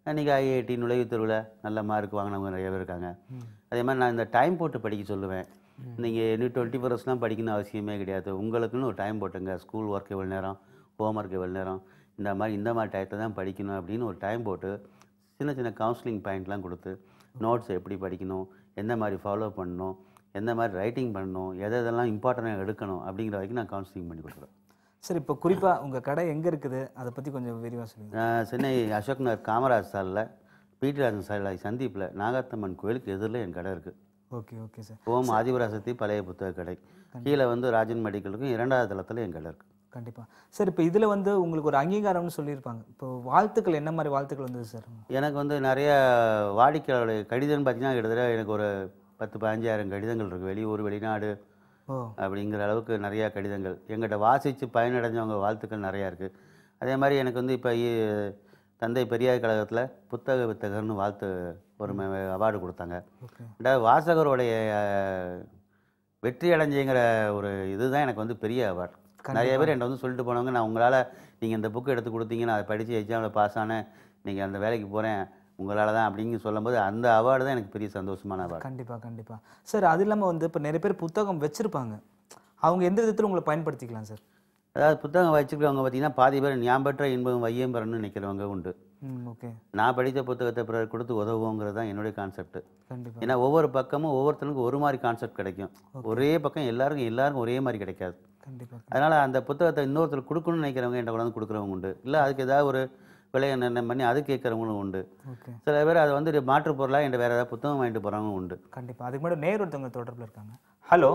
இன்றைக்கி ஐஐடி நுழைவுத் தேர்வில் நல்ல மார்க் வாங்கினவங்க நிறைய பேர் இருக்காங்க அதே மாதிரி நான் இந்த டைம் போட்டு படிக்க சொல்லுவேன் நீங்கள் இன்னும் டுவெண்ட்டி ஃபோர்ஸ்லாம் படிக்கணும் அவசியமே கிடையாது உங்களுக்குன்னு ஒரு டைம் போட்டுங்க ஸ்கூல் ஒர்க் எவ்வளோ நேரம் ஹோம் ஒர்க் எவ்வளோ நேரம் இந்த மாதிரி இந்த மாதிரி டயத்தை தான் படிக்கணும் அப்படின்னு ஒரு டைம் போட்டு சின்ன சின்ன கவுன்சிலிங் பாயிண்ட்லாம் கொடுத்து நோட்ஸ் எப்படி படிக்கணும் எந்த மாதிரி ஃபாலோ பண்ணணும் எந்த மாதிரி ரைட்டிங் பண்ணணும் எதை எதெல்லாம் இம்பார்ட்டண்ட்டாக எடுக்கணும் அப்படிங்கிற வரைக்கும் நான் கவுன்சிலிங் பண்ணி கொடுக்குறேன் சார் இப்போ குறிப்பாக உங்கள் கடை எங்கே இருக்குது அதை பற்றி கொஞ்சம் விரிவாக சொல்லுங்கள் நான் சென்னை அசோக் நகர் காமராஜ் சாலில் பீட்டராஜன் சாலை சந்திப்பில் நாகாத்தம்மன் கோயிலுக்கு எதிரில் என் கடை இருக்குது okay okay sir Om Adhiparasakthi பழைய புத்தக கடை கீழே வந்து ராஜன் மெடிக்கலுக்கும் இரண்டாவது தளத்தில் என் கடை இருக்குது கண்டிப்பாக சார் இப்போ இதில் வந்து உங்களுக்கு ஒரு அங்கீகாரம்னு சொல்லியிருப்பாங்க இப்போ வாழ்த்துக்கள் என்ன மாதிரி வாழ்த்துக்கள் வந்தது சார் எனக்கு வந்து நிறைய வாடிக்கையாளருடைய கடிதம்னு பார்த்தீங்கன்னா கிட்டத்தட்ட எனக்கு ஒரு பத்து பதினஞ்சாயிரம் கடிதங்கள் இருக்குது வெளியூர் வெளிநாடு ஓ அப்படிங்கிற அளவுக்கு நிறையா கடிதங்கள் எங்கிட்ட வாசித்து பயனடைஞ்சவங்க வாழ்த்துக்கள் நிறையா இருக்குது அதே மாதிரி எனக்கு வந்து இப்போ தந்தை பெரியார் கழகத்தில் புத்தக வித்தகர்னு வாழ்த்து ஒரு அவார்டு கொடுத்தாங்க ஓகே ரெண்டாவது வாசகருடைய அஹ், வெற்றி அடைஞ்சிங்கிற ஒரு இதுதான் எனக்கு வந்து பெரிய அவார்டு நிறைய பேர் என்கிட்ட வந்து சொல்லிட்டு போனவங்க நான் உங்களால் நீங்கள் இந்த புக்கு எடுத்து கொடுத்தீங்க நான் அதை படித்து எக்ஸாமில் பாஸ் ஆனேன் நீங்கள் அந்த வேலைக்கு போகிறேன் உங்களால் தான் அப்படின்னு சொல்லும்போது அந்த அவார்டு தான் எனக்கு பெரிய சந்தோஷமான அவார்டு கண்டிப்பாக கண்டிப்பாக சார் அது இல்லாமல் வந்து இப்போ நிறைய பேர் புத்தகம் வச்சுருப்பாங்க அவங்க எந்த விதத்தில் உங்களை பயன்படுத்திக்கலாம் சார் அதாவது புத்தகம் வச்சுக்கிறவங்க பார்த்தீங்கன்னா பாதி பேர் ஞாபற்ற இன்பம் வையம் பெறணும்னு நினைக்கிறவங்க உண்டு ம் ஓகே நான் படித்த புத்தகத்தை பிறர் கொடுத்து உதவுங்கிறது தான் என்னுடைய கான்செப்ட் கண்டிப்பாக ஏன்னா ஒவ்வொரு பக்கமும் ஒவ்வொருத்தனுக்கும் ஒரு மாதிரி கான்செப்ட் கிடைக்கும் ஒரே பக்கம் எல்லாருக்கும் எல்லாருக்கும் ஒரே மாதிரி கிடைக்காது கண்டிப்பாக அதனால் அந்த புத்தகத்தை இன்னொருத்தர் கொடுக்கணும்னு நினைக்கிறவங்க என்கிட்ட கொண்டாந்து கொடுக்குறவங்க உண்டு இல்லை அதுக்கு ஏதாவது ஒரு விலையை நிர்ணயம் பண்ணி அது கேட்குறவங்களும் உண்டு ஓகே சில பேர் அதை வந்து மாற்று பொருளாக என்கிட்ட வேறு ஏதாவது புத்தகம் வாங்கிட்டு போகிறவங்க உண்டு கண்டிப்பாக அதுக்கு முன்னாடி நேர் ஒருத்தவங்க தொடர்பில் இருக்காங்க ஹலோ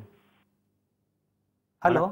ஹலோ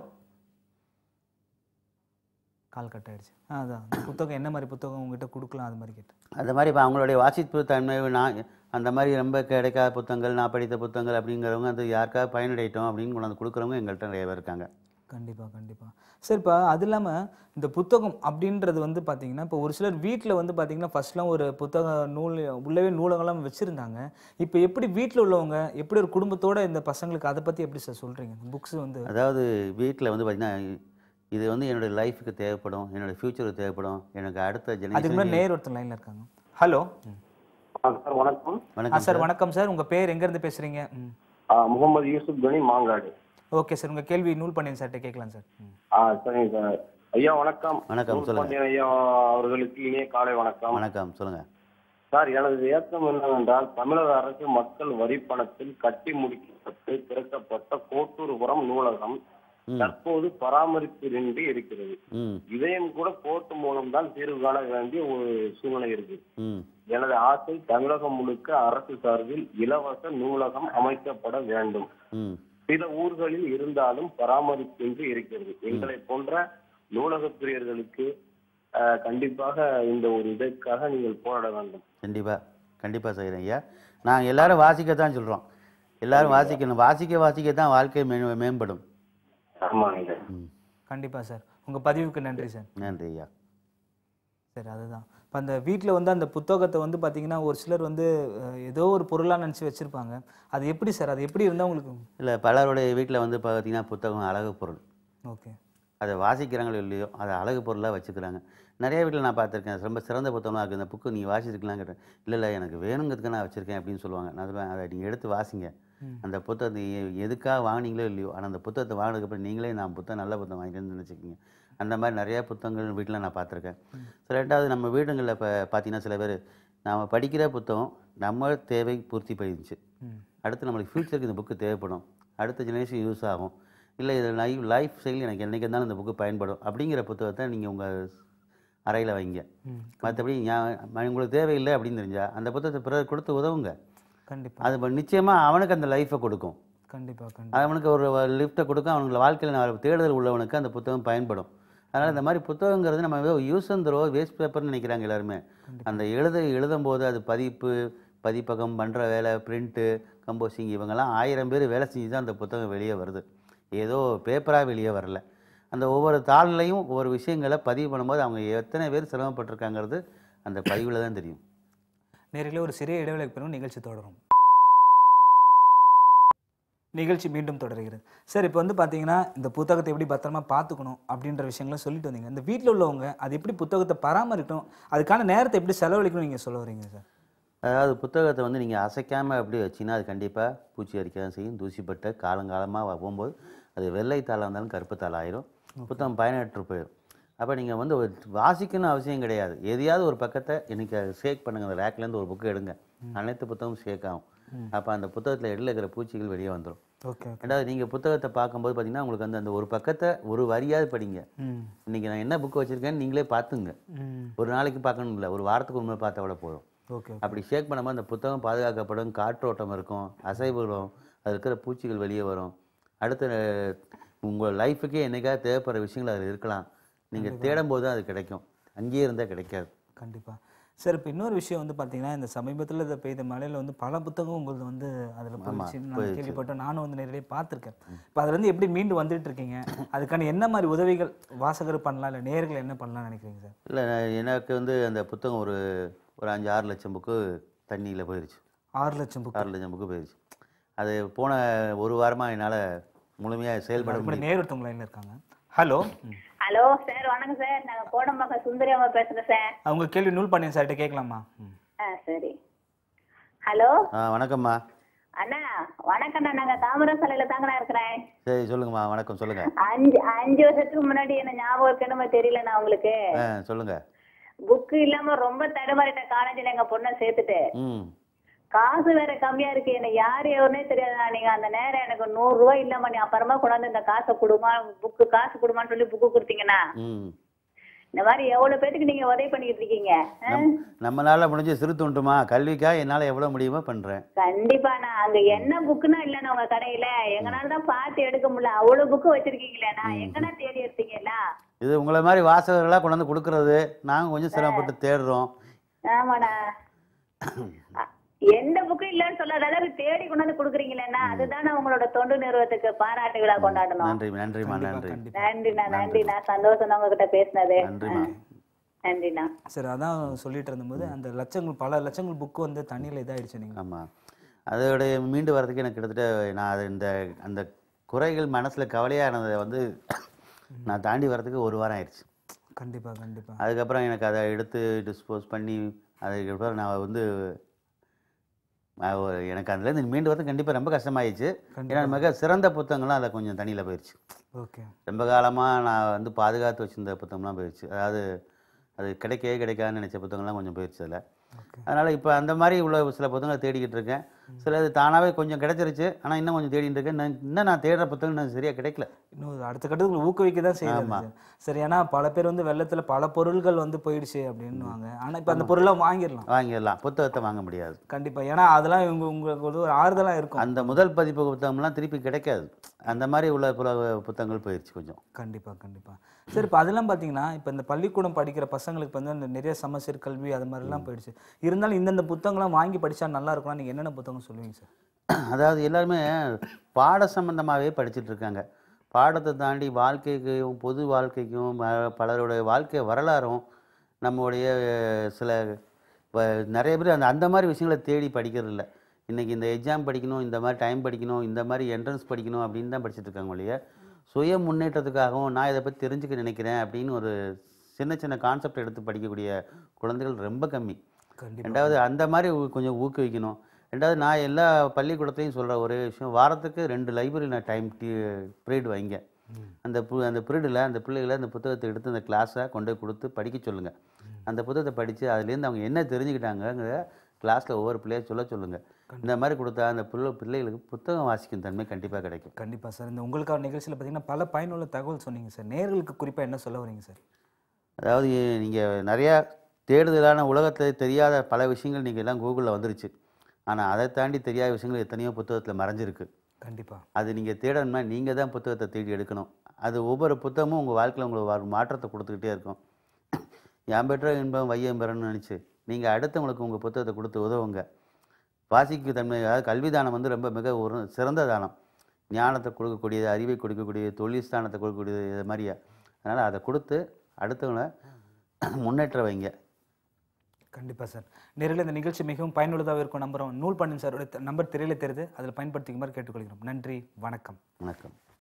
கால் கட் ஆயிடுச்சு ஆ அதான் அந்த புத்தகம் என்ன மாதிரி புத்தகம் உங்ககிட்ட கொடுக்கலாம் அது மாதிரி கேட்டேன் அந்த மாதிரி இப்போ அவங்களுடைய வாசிப்பு தன்மை நான் அந்த மாதிரி ரொம்ப கிடைக்காத புத்தகங்கள் நான் படித்த புத்தகங்கள் அப்படிங்கிறவங்க அது யாருக்காவது பயனடையட்டும் அப்படின்னு கொண்டாந்து கொடுக்குறவங்க எங்கள்கிட்ட நிறைய பேர் இருக்காங்க கண்டிப்பாக கண்டிப்பாக சரி இப்போ அது இல்லாமல் இந்த புத்தகம் அப்படின்றது வந்து பார்த்தீங்கன்னா இப்போ ஒரு சிலர் வீட்டில் வந்து பார்த்தீங்கன்னா ஃபர்ஸ்ட்லாம் ஒரு புத்தக நூல் உள்ளவே நூலகம்லாம் வச்சுருந்தாங்க இப்போ எப்படி வீட்டில் உள்ளவங்க எப்படி ஒரு குடும்பத்தோட இந்த பசங்களுக்கு அதை பற்றி எப்படி சார் சொல்கிறீங்க புக்ஸ் வந்து அதாவது வீட்டில் வந்து பார்த்தீங்கன்னா இது வந்து என்னுடைய லைஃபுக்கு தேவைப்படும் என்னோட ஃப்யூச்சருக்கு தேவைப்படும் எனக்கு அடுத்த அதுக்கு ஜெனரேஷன் முன்னாடி நேர் ஒருத்தர் லைனில் இருக்காங்க ஹலோ ஆ, சார் வணக்கம் ஆ வணக்கம் சார் வணக்கம் சார் உங்கள் பேர் எங்கேருந்து பேசுகிறீங்க ம் ஆ, முகமது யூசுப் கனி மாங்காடு ஓகே சார் உங்கள் கேள்வி நூல் பண்ணி சார்கிட்ட கேட்கலாம் சார் ம் ஆ சரிங்க சார் ஐயா வணக்கம் வணக்கம், நூல் சொல்லுங்க. பாண்டியன் ஐயா அவர்களுக்கு இனிய காலை வணக்கம் வணக்கம் சொல்லுங்கள் சார் எனது ஏக்கம் என்னவென்றால் தமிழக அரசு மக்கள் வரி பணத்தில் கட்டி முடிக்கப்பட்டு திறக்கப்பட்ட கோட்டூர்புரம் நூலகம் ம் தற்போது பராமரிப்பின்றி இருக்கிறது ம் இதையும் கூட கோர்ட் மூலம்தான் தீர்வு காண வேண்டிய ஒரு சூழ்நிலை இருக்கு ம் எனது ஆசை தமிழகம் முழுக்க அரசு சார்பில் இலவச நூலகம் அமைக்கப்பட வேண்டும் ம் சில ஊர்களில் இருந்தாலும் பராமரிப்பின்றி இருக்கிறது எங்களை போன்ற நூலக பிரியர்களுக்கு அஹ், கண்டிப்பாக இந்த ஒரு இதற்காக நீங்கள் போராட வேண்டும் கண்டிப்பாக கண்டிப்பாக செய்கிறேன் ஐயா நான் எல்லாரும் வாசிக்கத்தான் சொல்கிறோம் எல்லாரும் வாசிக்கணும் வாசிக்க வாசிக்க தான் வாழ்க்கை மே மேம்படும் ஆமாங்க ம் கண்டிப்பாக சார் உங்கள் பதிவுக்கு நன்றி சார் நன்றி ஐயா சரி அதுதான் இப்போ அந்த வீட்டில் வந்து அந்த புத்தகத்தை வந்து பார்த்தீங்கன்னா ஒரு சிலர் வந்து அஹ், ஏதோ ஒரு பொருளாக நினச்சி வச்சுருப்பாங்க அது எப்படி சார் அது எப்படி இருந்தால் உங்களுக்கு இல்லை பலருடைய வீட்டில் வந்து பார்த்தீங்கன்னா புத்தகம் அழகு பொருள் ஓகே அதை வாசிக்கிறாங்களோ இல்லையோ அதை அழகு பொருளாக வச்சுக்கிறாங்க நிறைய வீட்டில் நான் பார்த்துருக்கேன் ரொம்ப சிறந்த புத்தகமாக இருக்குது இந்த புக்கு நீங்கள் வாசிச்சிருக்கலாம் கேட்டேன் இல்லை இல்லை எனக்கு வேணுங்கிறதுக்கு நான் வச்சுருக்கேன் அப்படின்னு சொல்லுவாங்க நான் சொல்லுவேன் அதை நீங்கள் எடுத்து வாசிங்க ம். அந்த புத்தகத்தை எ- எதுக்காக வாங்கினீங்களோ இல்லையோ ஆனால் அந்த புத்தகத்தை வாங்கினதுக்கப்புறம் நீங்களே நான் புத்தகம் நல்ல புத்தகம் வாங்கிட்டேன்னு நினச்சிக்கிங்க அந்த மாதிரி நிறையா புத்தகங்கள் வீட்டில் நான் பார்த்துருக்கேன் சில ரெண்டாவது நம்ம வீடுங்களில் இப்போ பார்த்தீங்கன்னா சில பேர் நாம் படிக்கிற புத்தகம் நம்ம தேவை பூர்த்தி பண்ணிருந்துச்சு ம் அடுத்து நம்மளுக்கு ஃப்யூச்சருக்கு இந்த புக்கு தேவைப்படும் அடுத்த ஜெனரேஷன் யூஸ் ஆகும் இல்லை இது லைஃப் லைஃப் ஸ்டைல் எனக்கு என்றைக்கு இருந்தாலும் இந்த புக்கு பயன்படும் அப்படிங்கிற புத்தகத்தை நீங்கள் உங்கள் அறையில் வைங்க ம் மற்றபடி ஞா- உங்களுக்கு தேவையில்லை அப்படின்னு தெரிஞ்சால் அந்த புத்தகத்தை பிறர் கொடுத்து உதவுங்க கண்டிப்பாக அது நிச்சயமாக அவனுக்கு அந்த லைஃப்பை கொடுக்கும் கண்டிப்பாக கண்டிப்பாக அவனுக்கு ஒரு லிஃப்ட்டை கொடுக்கும் அவனுக்கு வாழ்க்கையில் நான் தேடுதல் உள்ளவனுக்கு அந்த புத்தகம் பயன்படும் அதனால் இந்த மாதிரி புத்தகங்கிறது நம்ம ஏதோ யூஸ் அண்ட் த்ரோ வேஸ்ட் பேப்பர்னு நினைக்கிறாங்க எல்லாருமே அந்த எழுத எழுதும்போது அது பதிப்பு பதிப்பகம் பண்ணுற வேலை பிரிண்ட்டு கம்போசிங் இவங்கெல்லாம் ஆயிரம் பேர் வேலை செஞ்சு தான் அந்த புத்தகம் வெளியே வருது ஏதோ பேப்பராக வெளியே வரல அந்த ஒவ்வொரு தாள்லையும் ஒவ்வொரு விஷயங்களை பதிவு பண்ணும்போது அவங்க எத்தனை பேர் சிரமப்பட்டிருக்காங்கிறது அந்த பதிவில் தான் தெரியும் நேரில் ஒரு சிறிய இடைவேளைக்கு பிறகு நிகழ்ச்சி தொடரும் நிகழ்ச்சி மீண்டும் தொடர்கிறது சார் இப்போ வந்து பார்த்தீங்கன்னா இந்த புத்தகத்தை எப்படி பத்திரமா பார்த்துக்கணும் அப்படின்ற விஷயங்களை சொல்லிட்டு வந்தீங்க இந்த வீட்டில் உள்ளவங்க அது எப்படி புத்தகத்தை பராமரிக்கணும் அதுக்கான நேரத்தை எப்படி செலவழிக்கணும் நீங்கள் சொல்ல வரீங்க சார் அதாவது புத்தகத்தை வந்து நீங்கள் அசைக்காமல் அப்படி வச்சிங்கன்னா அது கண்டிப்பாக பூச்சி அரிக்க தான் செய்யும் தூசிப்பட்ட காலங்காலமாக போகும்போது அது வெள்ளை தாளாக இருந்தாலும் கருப்பு தாள் ஆயிரும் புத்தகம் பயனற்று போயிடும் அப்போ நீங்கள் வந்து ஒரு வாசிக்கணும் அவசியம் கிடையாது எதையாவது ஒரு பக்கத்தை இன்னைக்கு ஷேக் பண்ணுங்க அந்த ரேக்லேருந்து ஒரு புக்கு எடுங்க அனைத்து புத்தகமும் ஷேக் ஆகும் அப்போ அந்த புத்தகத்தில் இடையில இருக்கிற பூச்சிகள் வெளியே வந்துடும் ஓகே ரெண்டாவது நீங்கள் புத்தகத்தை பார்க்கும்போது பார்த்தீங்கன்னா உங்களுக்கு வந்து அந்த ஒரு பக்கத்தை ஒரு வரியாவது படிங்க ம் இன்னைக்கு நான் என்ன புக் வச்சுருக்கேன்னு நீங்களே பார்த்துங்க ம் ஒரு நாளைக்கு பார்க்கணும் இல்லை ஒரு வாரத்துக்கு ஒரு முறை பார்த்தா கூட போதும் ஓகே அப்படி ஷேக் பண்ணும்போது அந்த புத்தகம் பாதுகாக்கப்படும் காற்றோட்டம் இருக்கும் அசைவுகளும் அது இருக்கிற பூச்சிகள் வெளியே வரும் அடுத்த உங்கள் லைஃபுக்கே என்னைக்காவது தேவைப்படுற விஷயங்கள் அதில் இருக்கலாம் நீங்கள் தேடும் போது தான் அது கிடைக்கும் அங்கேயே இருந்தால் கிடைக்காது கண்டிப்பாக சார் இப்போ இன்னொரு விஷயம் வந்து பார்த்தீங்கன்னா இந்த சமீபத்தில் இதை பெய்த மழையில் வந்து பல புத்தகம் உங்களுக்கு வந்து அதில் போயிடுச்சுன்னு நான் கேள்விப்பட்டேன் நானும் வந்து நேரடியாக பார்த்துருக்கேன் இப்போ அதுலேருந்து எப்படி மீண்டு வந்துட்டு இருக்கீங்க அதுக்கான என்ன மாதிரி உதவிகள் வாசகர் பண்ணலாம் இல்லை நேர்கள் என்ன பண்ணலாம்னு நினைக்கிறீங்க சார் இல்லை எனக்கு வந்து அந்த புத்தகம் ஒரு ஒரு அஞ்சு ஆறு லட்சம் புக்கு தண்ணியில் போயிடுச்சு ஆறு லட்சம் புக் ஆறு லட்சம் புக்கு போயிடுச்சு அது போன ஒரு வாரமாக என்னால் முழுமையாக செயல்பட இப்படி முடியும் நேர் ஒருத்தவங்க லைனில் இருக்காங்க ஹலோ ஹலோ சார் வணக்கம் சார் நாங்க கோடம்பாக்கம் சுந்தரி அம்மா பேசுறேன் சார் அவங்க கேள்வி நூல் பண்ணி சார்கிட்ட கேட்கலாமா ம். ஆ சரி ஹலோ ஆ வணக்கம்மா அண்ணா வணக்கம்ண்ணா நாங்க தாமரை சாலையில தாங்கண்ணா இருக்கிறேன் சரி சொல்லுங்கம்மா வணக்கம் சொல்லுங்கள் அஞ்சு அஞ்சு வருஷத்துக்கு முன்னாடி என்ன ஞாபகம் இருக்குன்னு தெரியலண்ணா உங்களுக்கு ஆ சொல்லுங்கள் புக்கு இல்லாம ரொம்ப தடுமாறிட்ட காலேஜ்ல எங்க பொண்ணை சேர்த்துட்டு ம் காசு வேற கம்மியா இருக்கு என்ன யார் எவனே தெரியாதுண்ணா நீங்க அந்த நேரம் எனக்கு நூறு ரூபாய் இல்லாம நீ அப்புறமா கொண்டாந்து இந்த காசை கொடுமா புக்கு காசு கொடுமான்னு சொல்லி புக்கு கொடுத்தீங்கன்னா ம் இந்த மாதிரி எவ்வளவு பேத்துக்கு நீங்க உதவி பண்ணிக்கிட்டு இருக்கீங்க ஆ? நம் நம்மளால முடிஞ்ச சிறு தொண்டுமா கல்விக்காக என்னால் எவ்வளோ முடியுமோ பண்ணுறேன் கண்டிப்பாண்ணா அங்க என்ன புக்குன்னா இல்லண்ணா உங்க கடையில எங்கனால தான் பார்த்து எடுக்க முடியல அவ்வளவு புக்கு வச்சிருக்கீங்களேண்ணா எங்கனா தேடி எடுத்தீங்களா இது உங்களை மாதிரி வாசகர்களாக கொண்டு வந்து கொடுக்கறது நாங்கள் கொஞ்சம் சிரமப்பட்டு தேடுறோம் ஆமாண்ணா அ, எந்த புக்கும் இல்லைன்னு சொல்லாத அளவுக்கு தேடி கொண்டு வந்து கொடுக்குறீங்களேண்ணா அதுதானே உங்களோட தொண்டு நிறுவனத்துக்கு பாராட்டு விழா கொண்டாடணும் நன்றி நன்றிம்மா நன்றி கண்டிப்பா நன்றிண்ணா நன்றிண்ணா சந்தோஷம் தான் உங்ககிட்ட பேசினது நன்றிம்மா நன்றிண்ணா சரி அதான் சொல்லிட்டு இருந்தபோது அந்த லட்சங்கள் பல லட்சங்கள் புக்கு வந்து தண்ணியில் இதாயிடுச்சு நீங்கள் ஆமாம் அதோடைய மீண்டு வரதுக்கு எனக்கு கிட்டத்தட்ட நான் அது இந்த அந்த குறைகள் மனசில் கவலையானதை வந்து நான் தாண்டி வரதுக்கு ஒரு வாரம் ஆயிடுச்சு கண்டிப்பாக கண்டிப்பாக அதுக்கப்புறம் எனக்கு அதை எடுத்து டிஸ்போஸ் பண்ணி அதுக்கப்புறம் நான் வந்து நான் ஒரு- எனக்கு அதுலேருந்து மீண்டு வரது கண்டிப்பாக ரொம்ப கஷ்டமாயிடுச்சு ஏன்னா மிக சிறந்த புத்தகங்கள்லாம் அதில் கொஞ்சம் தண்ணியில் போயிடுச்சு ஓகே ரொம்ப காலமாக நான் வந்து பாதுகாத்து வச்சிருந்த புத்தகம்லாம் போயிடுச்சு அதாவது அது கிடைக்கவே கிடைக்காதுன்னு நினச்ச புத்தகம்லாம் கொஞ்சம் போயிடுச்சு அதில் ஓகே அதனால் இப்போ அந்த மாதிரி உள்ள சில புத்தகங்களை தேடிக்கிட்டு இருக்கேன் சிலது தானாகவே கொஞ்சம் கிடைச்சிருச்சு ஆனால் இன்னும் கொஞ்சம் தேடிட்டு இருக்கேன் நான் இன்னும் நான் தேடுற புத்தகம் இன்னும் சரியாக கிடைக்கல இன்னும் அடுத்த கட்டத்துக்கு ஊக்குவிக்க தான் செய்யுது ஆமா. சார். சரி ஏன்னா பல பேர் வந்து வெள்ளத்துல பல பொருள்கள் வந்து போயிடுச்சு அப்படின்னுவாங்க ஆனா இப்ப அந்த பொருளை வாங்கிடலாம் வாங்கிடலாம் புத்தகத்தை வாங்க முடியாது கண்டிப்பா ஏன்னா அதெல்லாம் இவங்க உங்களுக்கு வந்து ஒரு ஆறுதலா இருக்கும் அந்த முதல் பதிப்பு புத்தகம்லாம் திருப்பி கிடைக்காது அந்த மாதிரி உள்ள புல புத்தகங்கள் போயிடுச்சு கொஞ்சம் கண்டிப்பா கண்டிப்பா சரி இப்போ அதெல்லாம் பார்த்தீங்கன்னா இப்போ இந்த பள்ளிக்கூடம் படிக்கிற பசங்களுக்கு வந்து அந்த நிறைய சமச்சீர் கல்வி அது மாதிரிலாம் போயிடுச்சு இருந்தாலும் இந்தந்த புத்தகங்கள்லாம் வாங்கி படிச்சா நல்லா இருக்கும்னா நீங்க என்னென்ன புத்தகம் சொல்லுவீங்க சார் அதாவது எல்லாருமே பாட சம்பந்தமாகவே படிச்சுட்டு இருக்காங்க பாடத்தை தாண்டி வாழ்க்கைக்கும் பொது வாழ்க்கைக்கும் ப- பலருடைய வாழ்க்கை வரலாறும் நம்முடைய அஹ், சில வ- நிறைய பேர் அந்த அந்த மாதிரி விஷயங்களை தேடி படிக்கிறது இல்லை இன்றைக்கி இந்த எக்ஸாம் படிக்கணும் இந்த மாதிரி டைம் படிக்கணும் இந்த மாதிரி என்ட்ரன்ஸ் படிக்கணும் அப்படின்னு தான் படிச்சுட்டு இருக்காங்க ஒழிய சுய முன்னேற்றத்துக்காகவும் நான் இதை பற்றி தெரிஞ்சுக்க நினைக்கிறேன் அப்படின்னு ஒரு சின்ன சின்ன கான்செப்ட் எடுத்து படிக்கக்கூடிய குழந்தைகள் ரொம்ப கம்மி கண்டிப்பா ரெண்டாவது அந்த மாதிரி ஊ- கொஞ்சம் ஊக்குவிக்கணும் ரெண்டாவது நான் எல்லா பள்ளிக்கூடத்துலையும் சொல்கிற ஒரே விஷயம் வாரத்துக்கு ரெண்டு லைப்ரரி நான் டைம் பீரியட் வைங்க அந்த பு அந்த பீரியடில் அந்த பிள்ளைகளை அந்த புத்தகத்தை எடுத்து அந்த கிளாஸை கொண்டு போய் கொடுத்து படிக்க சொல்லுங்கள் அந்த புத்தகத்தை படித்து அதுலேருந்து அவங்க என்ன தெரிஞ்சுக்கிட்டாங்கங்கிற கிளாஸில் ஒவ்வொரு பிள்ளைய சொல்ல சொல்லுங்கள் இந்த மாதிரி கொடுத்தா அந்த பிள்ளை பிள்ளைகளுக்கு புத்தகம் வாசிக்கும் தன்மை கண்டிப்பாக கிடைக்கும் கண்டிப்பா சார் இந்த உங்களுக்கான நிகழ்ச்சியில் பார்த்தீங்கன்னா பல பயனுள்ள தகவல் சொன்னீங்க சார் நேர்களுக்கு குறிப்பா என்ன சொல்ல வரீங்க சார் அதாவது நீங்கள் நிறையா தேடுதலான உலகத்தில் தெரியாத பல விஷயங்கள் நீங்கள் எல்லாம் கூகுளில் வந்துருச்சு ஆனால் அதை தாண்டி தெரியாத விஷயங்கள் எத்தனையோ புத்தகத்தில் மறைஞ்சிருக்கு கண்டிப்பா அது நீங்கள் தேடணும்னா நீங்கள் தான் புத்தகத்தை தேடி எடுக்கணும் அது ஒவ்வொரு புத்தகமும் உங்கள் வாழ்க்கையில் உங்களுக்கு ஒரு மாற்றத்தை கொடுத்துக்கிட்டே இருக்கும் என் பெற்ற இன்பம் வையம் பெறணும்னு நினச்சி நீங்கள் அடுத்தவங்களுக்கு உங்கள் புத்தகத்தை கொடுத்து உதவுங்க வாசிக்கு தன்மை அதாவது கல்வி தானம் வந்து ரொம்ப மிக ஒரு சிறந்த தானம் ஞானத்தை கொடுக்கக்கூடியது அறிவை கொடுக்கக்கூடியது தொழில் ஸ்தானத்தை கொடுக்கக்கூடியது இது மாதிரியா அதனால் அதை கொடுத்து அடுத்தவங்களை முன்னேற்ற வைங்க கண்டிப்பாக சார் நேரில் இந்த நிகழ்ச்சி மிகவும் பயனுள்ளதாக இருக்கும் நம்புறோம் நூல் பண்ணின் சாரோட நம்பர் திரையில தெரியுது அதில் பயன்படுத்திக்குமாறு கேட்டுக்கொள்கிறோம் நன்றி வணக்கம் வணக்கம்